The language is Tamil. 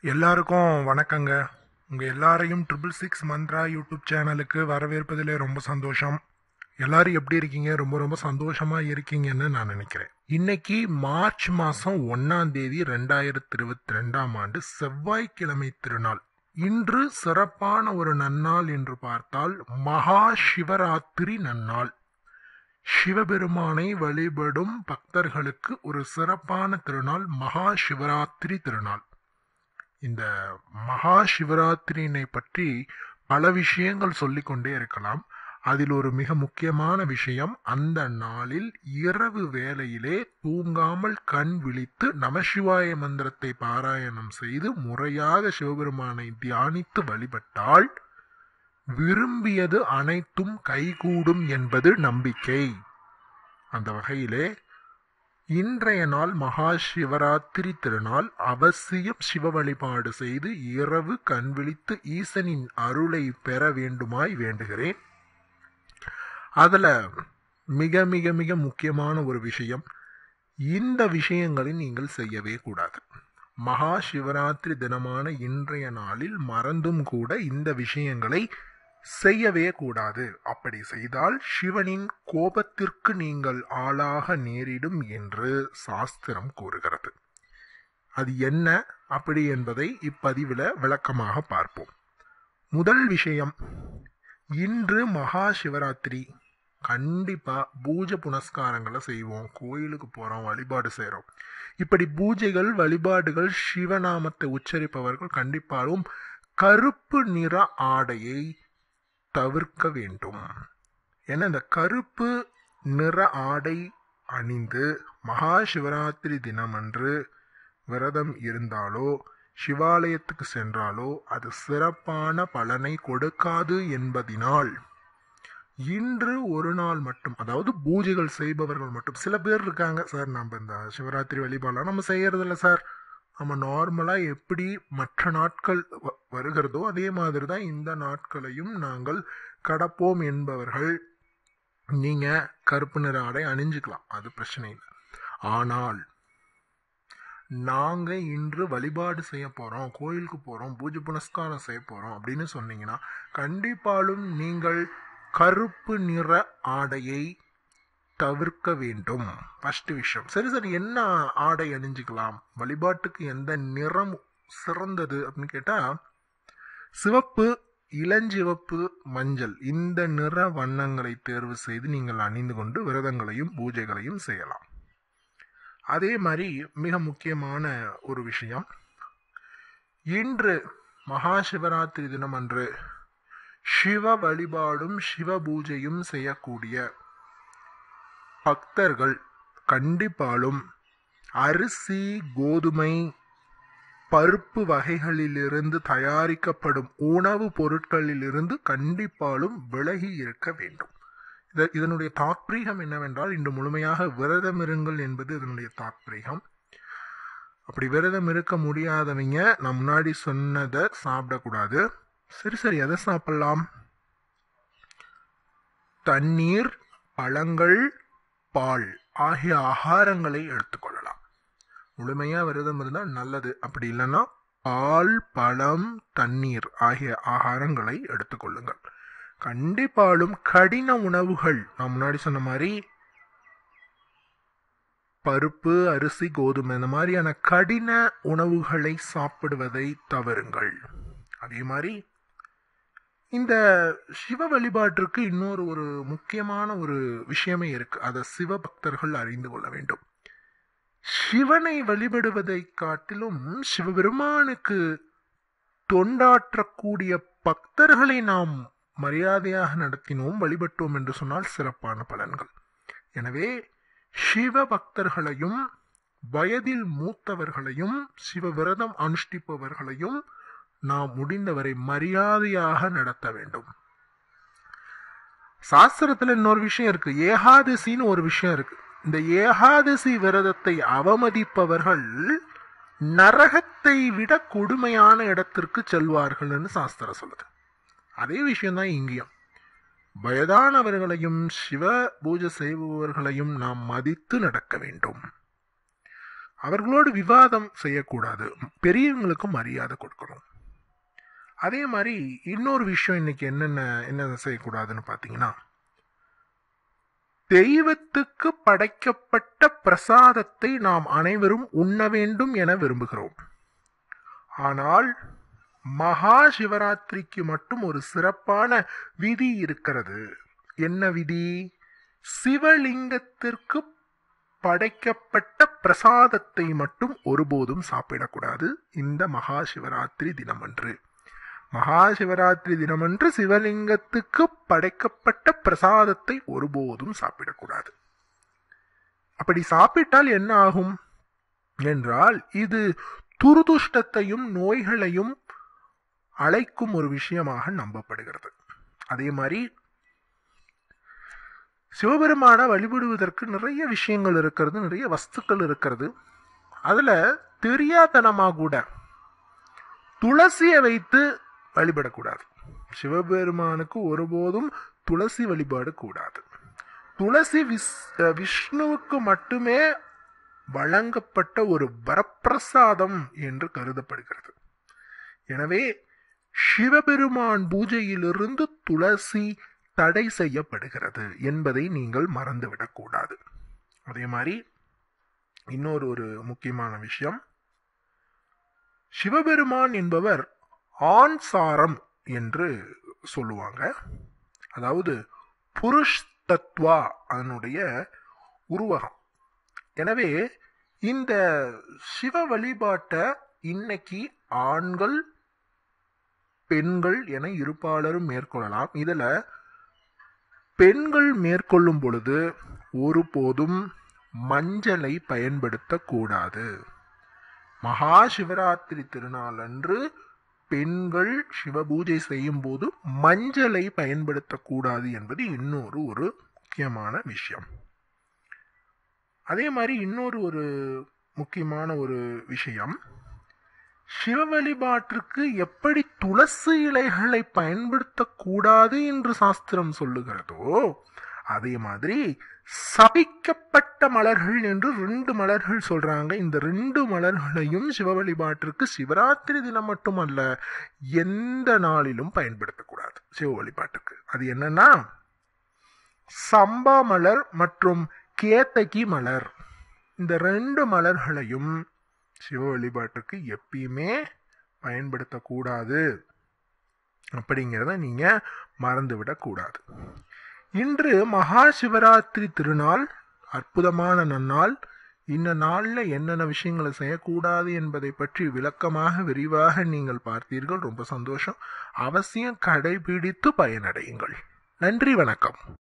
எல்லாருக்கும் வணக்கங்க உங்கள் எல்லாரையும் ட்ரிபிள் சிக்ஸ் மந்த்ரா யூடியூப் சேனலுக்கு வரவேற்பதில் ரொம்ப சந்தோஷம் எல்லாரும் எப்படி இருக்கீங்க ரொம்ப ரொம்ப சந்தோஷமா இருக்கீங்கன்னு நான் நினைக்கிறேன் இன்னைக்கு மார்ச் மாதம் ஒன்னாம் தேதி ரெண்டாயிரத்தி இருபத்தி ரெண்டாம் ஆண்டு செவ்வாய்க்கிழமை திருநாள் இன்று சிறப்பான ஒரு நன்னாள் என்று பார்த்தால் மகா சிவராத்திரி நன்னாள் சிவபெருமானை வழிபடும் பக்தர்களுக்கு ஒரு சிறப்பான திருநாள் மகா சிவராத்திரி திருநாள் இந்த மகா சிவராத்திரியினை பற்றி பல விஷயங்கள் சொல்லிக்கொண்டே இருக்கலாம் அதில் ஒரு மிக முக்கியமான விஷயம் அந்த நாளில் இரவு வேளையிலே தூங்காமல் கண் விழித்து நமசிவாய மந்திரத்தை பாராயணம் செய்து முறையாக சிவபெருமானை தியானித்து வழிபட்டால் விரும்பியது அனைத்தும் கைகூடும் என்பது நம்பிக்கை அந்த வகையிலே இன்றைய நாள் மகா சிவராத்திரி திருநாள் அவசியம் சிவ வழிபாடு செய்து இரவு கண் விழித்து ஈசனின் அருளை பெற வேண்டுமாய் வேண்டுகிறேன் அதுல மிக மிக மிக முக்கியமான ஒரு விஷயம் இந்த விஷயங்களை நீங்கள் செய்யவே கூடாது மகா சிவராத்திரி தினமான இன்றைய நாளில் மறந்தும் கூட இந்த விஷயங்களை செய்யவே கூடாது அப்படி செய்தால் சிவனின் கோபத்திற்கு நீங்கள் ஆளாக நேரிடும் என்று சாஸ்திரம் கூறுகிறது அது என்ன அப்படி என்பதை இப்பதிவில் விளக்கமாக பார்ப்போம் முதல் விஷயம் இன்று மகா சிவராத்திரி கண்டிப்பா பூஜை புனஸ்காரங்களை செய்வோம் கோயிலுக்கு போறோம் வழிபாடு செய்றோம் இப்படி பூஜைகள் வழிபாடுகள் சிவநாமத்தை உச்சரிப்பவர்கள் கண்டிப்பாலும் கருப்பு நிற ஆடையை தவிர்க்க வேண்டும் ஏன்னா இந்த கருப்பு நிற ஆடை அணிந்து மகா சிவராத்திரி தினமன்று விரதம் இருந்தாலோ சிவாலயத்துக்கு சென்றாலோ அது சிறப்பான பலனை கொடுக்காது என்பதினால் இன்று ஒரு நாள் மட்டும் அதாவது பூஜைகள் செய்பவர்கள் மட்டும் சில பேர் இருக்காங்க சார் நம்ம இந்த சிவராத்திரி வழிபாடெல்லாம் நம்ம செய்யறதில்ல சார் நம்ம நார்மலாக எப்படி மற்ற நாட்கள் வ- வருகிறதோ அதே மாதிரி தான் இந்த நாட்களையும் நாங்கள் கடப்போம் என்பவர்கள் நீங்க கருப்பு நிற ஆடை அணிஞ்சுக்கலாம் அது பிரச்சனை இல்லை ஆனால் நாங்க இன்று வழிபாடு செய்ய போறோம் கோயிலுக்கு போறோம் பூஜை புனஸ்காரம் செய்ய போறோம் அப்படின்னு சொன்னீங்கன்னா கண்டிப்பாலும் நீங்கள் கருப்பு நிற ஆடையை தவிர்க்க வேண்டும் ஃபர்ஸ்ட் விஷயம் சரி சரி என்ன ஆடை அணிஞ்சுக்கலாம் வழிபாட்டுக்கு எந்த நிறம் சிறந்தது அப்படின்னு கேட்டா சிவப்பு இளஞ்சிவப்பு மஞ்சள் இந்த நிற வண்ணங்களை தேர்வு செய்து நீங்கள் அணிந்து கொண்டு விரதங்களையும் பூஜைகளையும் செய்யலாம் அதே மாதிரி மிக முக்கியமான ஒரு விஷயம் இன்று மகா சிவராத்திரி தினம் அன்று சிவ வழிபாடும் சிவ பூஜையும் செய்யக்கூடிய பக்தர்கள் கண்டிப்பாலும் அரிசி கோதுமை பருப்பு வகைகளிலிருந்து தயாரிக்கப்படும் உணவுப் பொருட்களிலிருந்து கண்டிப்பாலும் விலகி இருக்க வேண்டும் இத- இதனுடைய தாத்பீகம் என்னவென்றால் இன்று முழுமையாக விரதம் இருங்கள் என்பது இதனுடைய தாத்பீகம் அப்படி விரதம் இருக்க முடியாதவங்க நான் முன்னாடி சொன்னதை சாப்பிடக்கூடாது சரி சரி எதை சாப்பிடலாம் தண்ணீர் பழங்கள் பால் ஆகிய ஆகாரங்களை எடுத்துக்கொள்ளலாம் முழுமையா விரதம் இருந்தால் நல்லது அப்படி இல்லைன்னா பால் பழம் தண்ணீர் ஆகிய ஆகாரங்களை எடுத்துக்கொள்ளுங்கள் கண்டிப்பாலும் கடின உணவுகள் நான் முன்னாடி சொன்ன மாதிரி பருப்பு அரிசி கோதுமை இந்த மாதிரியான கடின உணவுகளை சாப்பிடுவதை தவறுங்கள் அதே மாதிரி இந்த சிவ வழிபாட்டிற்கு இன்னொரு ஒரு முக்கியமான ஒரு விஷயமே இருக்கு அதை சிவ பக்தர்கள் அறிந்து கொள்ள வேண்டும் சிவனை வழிபடுவதை காட்டிலும் சிவபெருமானுக்கு தொண்டாற்றக்கூடிய பக்தர்களை நாம் மரியாதையாக நடத்தினோம் வழிபட்டோம் என்று சொன்னால் சிறப்பான பலன்கள் எனவே சிவ பக்தர்களையும் வயதில் மூத்தவர்களையும் சிவ விரதம் அனுஷ்டிப்பவர்களையும் நாம் முடிந்தவரை மரியாதையாக நடத்த வேண்டும் சாஸ்திரத்துல இன்னொரு விஷயம் இருக்கு ஏகாதசின்னு ஒரு விஷயம் இருக்கு இந்த ஏகாதசி விரதத்தை அவமதிப்பவர்கள் நரகத்தை விட கொடுமையான இடத்திற்கு செல்வார்கள்னு சாஸ்திரம் சொல்லுது அதே விஷயம்தான் இங்கேயும் வயதானவர்களையும் சிவ பூஜை செய்பவர்களையும் நாம் மதித்து நடக்க வேண்டும் அவர்களோடு விவாதம் செய்யக்கூடாது பெரியவங்களுக்கு மரியாதை கொடுக்கணும் அதே மாதிரி இன்னொரு விஷயம் இன்னைக்கு என்னென்ன என்ன செய்யக்கூடாதுன்னு பார்த்தீங்கன்னா தெய்வத்துக்கு படைக்கப்பட்ட பிரசாதத்தை நாம் அனைவரும் உண்ண வேண்டும் என விரும்புகிறோம் ஆனால் மகா சிவராத்திரிக்கு மட்டும் ஒரு சிறப்பான விதி இருக்கிறது என்ன விதி சிவலிங்கத்திற்கு படைக்கப்பட்ட பிரசாதத்தை மட்டும் ஒருபோதும் சாப்பிடக்கூடாது இந்த மகா சிவராத்திரி தினமன்று மகா சிவராத்திரி தினமன்று சிவலிங்கத்துக்கு படைக்கப்பட்ட பிரசாதத்தை ஒருபோதும் சாப்பிடக்கூடாது அப்படி சாப்பிட்டால் என்ன ஆகும் என்றால் இது துருதுஷ்டத்தையும் நோய்களையும் அழைக்கும் ஒரு விஷயமாக நம்பப்படுகிறது அதே மாதிரி சிவபெருமான வழிபடுவதற்கு நிறைய விஷயங்கள் இருக்கிறது நிறைய வஸ்துக்கள் இருக்கிறது அதுல தெரியாதனமா கூட துளசியை வைத்து வழிபடக்கூடாது சிவபெருமானுக்கு ஒருபோதும் துளசி வழிபாடு கூடாது துளசி விஸ் விஷ்ணுவுக்கு மட்டுமே வழங்கப்பட்ட ஒரு வரப்பிரசாதம் என்று கருதப்படுகிறது எனவே சிவபெருமான் பூஜையிலிருந்து துளசி தடை செய்யப்படுகிறது என்பதை நீங்கள் மறந்துவிடக்கூடாது அதே மாதிரி இன்னொரு ஒரு முக்கியமான விஷயம் சிவபெருமான் என்பவர் ஆண் சாரம் என்று சொல்லுவாங்க அதாவது புருஷ் தத்வா அதனுடைய உருவகம் எனவே இந்த சிவ வழிபாட்டை இன்னைக்கு ஆண்கள் பெண்கள் என இருப்பாளரும் மேற்கொள்ளலாம் இதுல பெண்கள் மேற்கொள்ளும் பொழுது ஒருபோதும் மஞ்சளை பயன்படுத்தக்கூடாது மகா சிவராத்திரி திருநாள் அன்று பெண்கள் சிவபூஜை செய்யும் போது மஞ்சளை பயன்படுத்தக்கூடாது என்பது இன்னொரு ஒரு முக்கியமான விஷயம் அதே மாதிரி இன்னொரு ஒரு முக்கியமான ஒரு விஷயம் சிவ வழிபாட்டிற்கு எப்படி துளசி இலைகளை பயன்படுத்தக்கூடாது என்று சாஸ்திரம் சொல்லுகிறதோ அதே மாதிரி சபிக்கப்பட்ட மலர்கள் என்று ரெண்டு மலர்கள் சொல்றாங்க இந்த ரெண்டு மலர்களையும் சிவ வழிபாட்டிற்கு சிவராத்திரி தினம் மட்டுமல்ல எந்த நாளிலும் பயன்படுத்தக்கூடாது சிவ வழிபாட்டுக்கு அது என்னன்னா சம்பா மலர் மற்றும் கேத்தகி மலர் இந்த ரெண்டு மலர்களையும் சிவ வழிபாட்டுக்கு எப்பயுமே பயன்படுத்தக்கூடாது அப்படிங்கிறத நீங்க மறந்துவிடக்கூடாது இன்று மகா சிவராத்திரி திருநாள் அற்புதமான நன்னாள் இந்த நாளில் என்னென்ன விஷயங்களை செய்யக்கூடாது என்பதை பற்றி விளக்கமாக விரிவாக நீங்கள் பார்த்தீர்கள் ரொம்ப சந்தோஷம் அவசியம் கடைபிடித்து பயனடையுங்கள் நன்றி வணக்கம்